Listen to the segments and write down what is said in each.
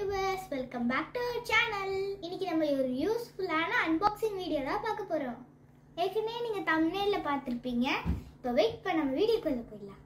viewers welcome back to channel இன்னைக்கு நம்ம ஒரு யூஸ்ஃபுல்லான அன்பாக்சிங் வீடியோ தான் பார்க்க போறோம் ஏற்கனவே நீங்க தம்ப்நெயில்ல பார்த்திருப்பீங்க இப்போ வெயிட் பண்ண நம்ம வீடியோக்குள்ள போயிடலாம்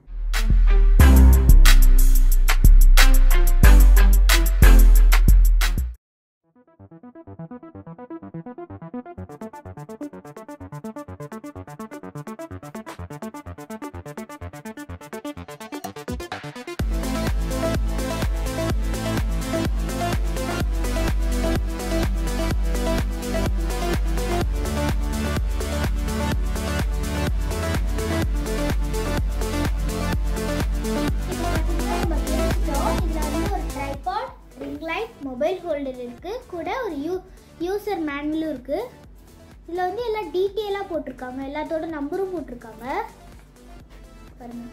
இப்போ பார்த்தீங்கன்னா நம்ம பிரிச்சிட்டோம் இதில் வந்து ஒரு tripod ring light mobile holder இருக்கு கூட ஒரு யூ யூசர் மேனுவலும் இருக்கு இதில் வந்து எல்லாம் டீட்டெயிலாக போட்டிருக்காங்க எல்லாத்தோட நம்பரும் போட்டிருக்காங்க பாருங்க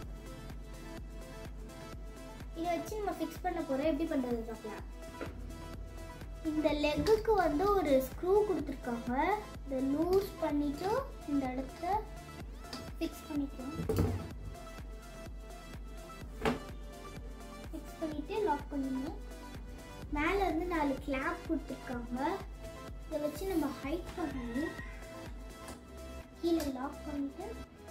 இதை வச்சு நம்ம ஃபிக்ஸ் பண்ண போகிறோம் எப்படி பண்ணுறது பார்க்கலாம் இந்த லெக்குக்கு வந்து ஒரு ஸ்க்ரூ கொடுத்துருக்காங்க இதை லூஸ் பண்ணிட்டு இந்த இடத்துல ஃபிக்ஸ் பண்ணிக்கலாம் ஃபிக்ஸ் பண்ணிட்டு லாக் பண்ணிடணும் மேலே வந்து நாலு கிளாப் கொடுத்துருக்காங்க இதை வச்சு நம்ம ஹைட் பண்ணணும் கீழே லாக் பண்ணிட்டு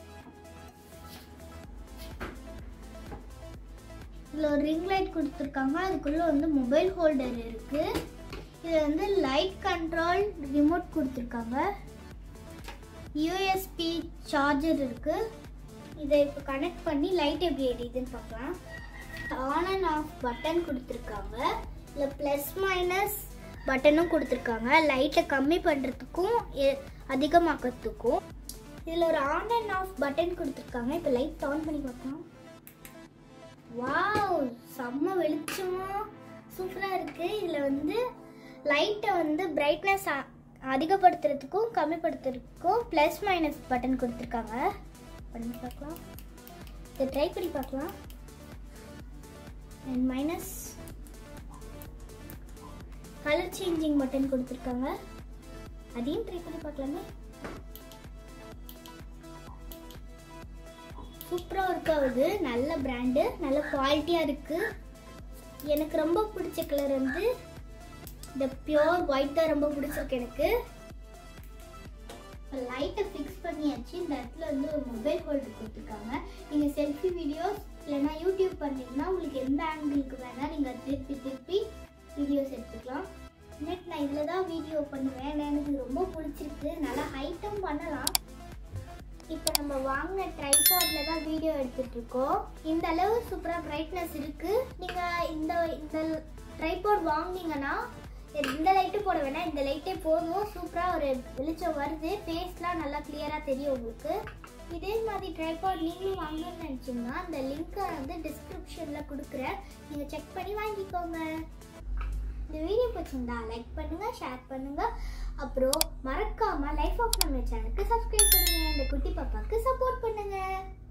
இதில் ஒரு ரிங் லைட் கொடுத்துருக்காங்க அதுக்குள்ளே வந்து மொபைல் ஹோல்டர் இருக்குது இதில் வந்து லைட் கண்ட்ரோல் ரிமோட் கொடுத்துருக்காங்க யூஎஸ்பி சார்ஜர் இருக்குது இதை இப்போ கனெக்ட் பண்ணி லைட் எப்படி எரியுதுன்னு பார்க்கலாம் ஆன் அண்ட் ஆஃப் பட்டன் கொடுத்துருக்காங்க இதில் ப்ளஸ் மைனஸ் பட்டனும் கொடுத்துருக்காங்க லைட்டை கம்மி பண்ணுறதுக்கும் அதிகமாக்கிறதுக்கும் இதில் ஒரு ஆன் அண்ட் ஆஃப் பட்டன் கொடுத்துருக்காங்க இப்போ லைட் ஆன் பண்ணி பார்க்கலாம் வாவ் செம்ம வெளிச்சமா சூப்பராக இருக்குது இதில் வந்து லைட்டை வந்து பிரைட்னஸ் அதிகப்படுத்துறதுக்கும் கம்மிப்படுத்துறதுக்கும் ப்ளஸ் மைனஸ் பட்டன் கொடுத்துருக்காங்க பண்ணி பார்க்கலாம் இதை ட்ரை பண்ணி பார்க்கலாம் and minus colour changing button கொடுத்துருக்காங்க அதையும் ட்ரை பண்ணி பார்க்கலாமே சூப்பராக ஒர்க் ஆகுது நல்ல பிராண்டு நல்ல குவாலிட்டியாக இருக்குது எனக்கு ரொம்ப பிடிச்ச கலர் வந்து இந்த பியோர் ஒயிட் தான் ரொம்ப பிடிச்சிருக்கு எனக்கு லைட்டை ஃபிக்ஸ் பண்ணியாச்சு இந்த இடத்துல வந்து ஒரு மொபைல் ஹோல்டர் கொடுத்துருக்காங்க நீங்கள் செல்ஃபி வீடியோஸ் இல்லைன்னா யூடியூப் பண்ணீங்கன்னா உங்களுக்கு எந்த ஆங்கிளுக்கு வேணால் நீங்கள் திருப்பி திருப்பி வீடியோஸ் எடுத்துக்கலாம் நெட் நான் இதில் தான் வீடியோ பண்ணுவேன் ஏன்னா எனக்கு ரொம்ப பிடிச்சிருக்கு நல்லா ஹைட்டும் பண்ணலாம் இப்போ நம்ம வாங்கின ட்ரைபாட்ல தான் வீடியோ எடுத்துட்டு இருக்கோம் இந்த அளவு சூப்பராக பிரைட்னஸ் இருக்கு நீங்க இந்த இந்த ட்ரைபாட் வாங்குனீங்கன்னா இந்த லைட்டு போட வேணாம் இந்த லைட்டே போதும் சூப்பராக ஒரு வெளிச்சம் வருது ஃபேஸ்லாம் நல்லா கிளியராக தெரியும் உங்களுக்கு இதே மாதிரி ட்ரைபாட் நீங்களும் வாங்கணும்னு நினச்சிங்கன்னா அந்த லிங்க்கை வந்து டிஸ்கிரிப்ஷனில் கொடுக்குறேன் நீங்கள் செக் பண்ணி வாங்கிக்கோங்க இந்த வீடியோ பிடிச்சிருந்தா லைக் பண்ணுங்க ஷேர் பண்ணுங்க அப்புறம் மறக்காம லைஃப் ஆஃப் நம்ம சேனலுக்கு சப்ஸ்கிரைப் பண்ணுங்க இந்த குட்டி பாப்பாக்கு சப்போர்ட் பண்ணுங்க